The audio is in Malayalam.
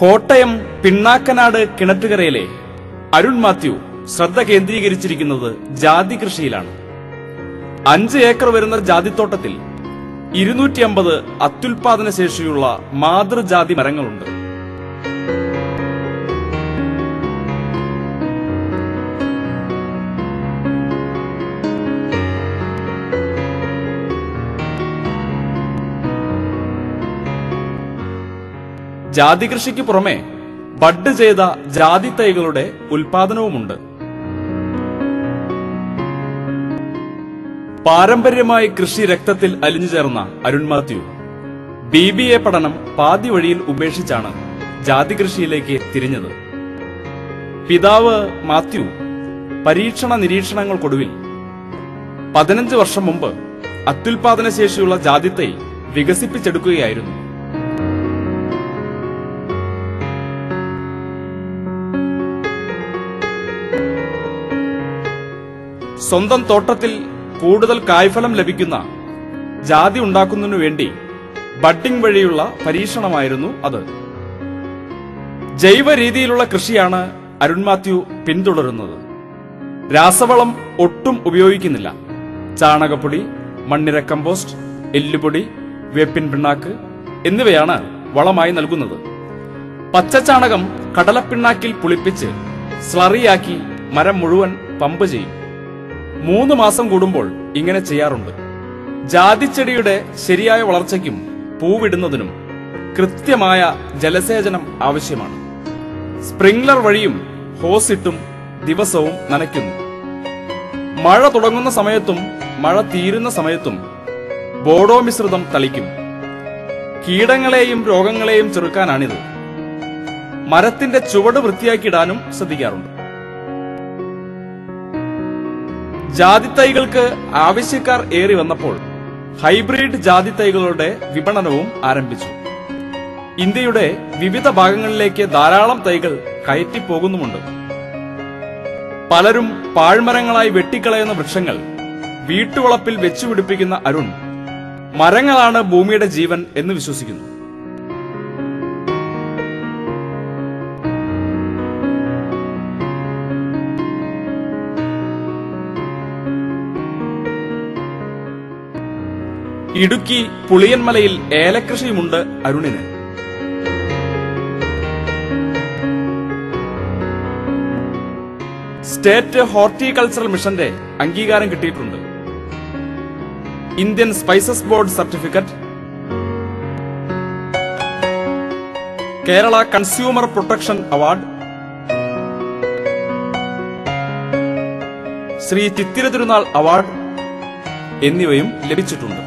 കോട്ടയം പിണ്ണാക്കനാട് കിണറ്റുകരയിലെ അരുൺ മാത്യു ശ്രദ്ധ കേന്ദ്രീകരിച്ചിരിക്കുന്നത് ജാതി കൃഷിയിലാണ് അഞ്ച് ഏക്കർ വരുന്ന ജാതിത്തോട്ടത്തിൽ ഇരുന്നൂറ്റി അമ്പത് അത്യുൽപാദന ശേഷിയുള്ള മാതൃജാതി മരങ്ങളുണ്ട് ജാതി കൃഷിക്ക് പുറമെ ബഡ് ചെയ്ത ജാതി തൈകളുടെ ഉൽപാദനവുമുണ്ട് പാരമ്പര്യമായി കൃഷി രക്തത്തിൽ അലിഞ്ഞു ചേർന്ന Arun Mathew B B A പഠനം പാതി വഴിയിൽ ഉപേക്ഷിച്ചാണ് ജാതി കൃഷിയിലേക്ക് തിരിഞ്ഞത് പിതാവ് മാത്യു പരീക്ഷണ നിരീക്ഷണങ്ങൾക്കൊടുവിൽ പതിനഞ്ച് വർഷം മുമ്പ് അത്യുൽപാദന ശേഷിയുള്ള ജാതിത്തൈ വികസിപ്പിച്ചെടുക്കുകയായിരുന്നു സ്വന്തം തോട്ടത്തിൽ കൂടുതൽ കായ്ഫലം ലഭിക്കുന്ന ജാതി ഉണ്ടാക്കുന്നതിനു വേണ്ടി ബഡ്ഡിംഗ് വഴിയുള്ള പരീക്ഷണമായിരുന്നു അത് ജൈവ രീതിയിലുള്ള കൃഷിയാണ് അരുൺ മാത്യു പിന്തുടരുന്നത് രാസവളം ഒട്ടും ഉപയോഗിക്കുന്നില്ല ചാണകപ്പൊടി മണ്ണിര കമ്പോസ്റ്റ് എല്ലുപൊടി വേപ്പിൻ പിണ്ണാക്ക് എന്നിവയാണ് വളമായി നൽകുന്നത് പച്ചച്ചാണകം കടലപ്പിണ്ണാക്കിൽ പുളിപ്പിച്ച് സ്ലറിയാക്കി മരം മുഴുവൻ പമ്പ് ചെയ്യും മൂന്ന് മാസം കൂടുമ്പോൾ ഇങ്ങനെ ചെയ്യാറുണ്ട് ജാതിച്ചെടിയുടെ ശരിയായ വളർച്ചയ്ക്കും പൂവിടുന്നതിനും കൃത്യമായ ജലസേചനം ആവശ്യമാണ് സ്പ്രിംഗ്ലർ വഴിയും ഹോസ് ഇട്ടും ദിവസവും നനയ്ക്കുന്നു മഴ തുടങ്ങുന്ന സമയത്തും മഴ തീരുന്ന സമയത്തും ബോഡോ മിശ്രിതം തളിക്കും കീടങ്ങളെയും രോഗങ്ങളെയും ചെറുക്കാനാണിത് മരത്തിന്റെ ചുവട് വൃത്തിയാക്കിയിടാനും ശ്രദ്ധിക്കാറുണ്ട് ജാതിത്തൈകൾക്ക് ആവശ്യക്കാർ ഏറി വന്നപ്പോൾ ഹൈബ്രിഡ് ജാതിത്തൈകളുടെ വിപണനവും ആരംഭിച്ചു ഇന്ത്യയുടെ വിവിധ ഭാഗങ്ങളിലേക്ക് ധാരാളം തൈകൾ കയറ്റിപ്പോകുന്നുമുണ്ട് പലരും പാഴ്മരങ്ങളായി വെട്ടിക്കളയുന്ന വൃക്ഷങ്ങൾ വീട്ടുവളപ്പിൽ വെച്ചുപിടിപ്പിക്കുന്ന അരുൺ മരങ്ങളാണ് ഭൂമിയുടെ ജീവൻ എന്ന് വിശ്വസിക്കുന്നു ഇടുക്കി പുളിയൻമലയിൽ ഏലകൃഷിയുമുണ്ട് അരുണിന് സ്റ്റേറ്റ് ഹോർട്ടികൾച്ചറൽ മിഷന്റെ അംഗീകാരം കിട്ടിയിട്ടുണ്ട് Indian spices board certificate Kerala consumer protection award Shri Chithira Thirunal award എന്നിവയും ലഭിച്ചിട്ടുണ്ട്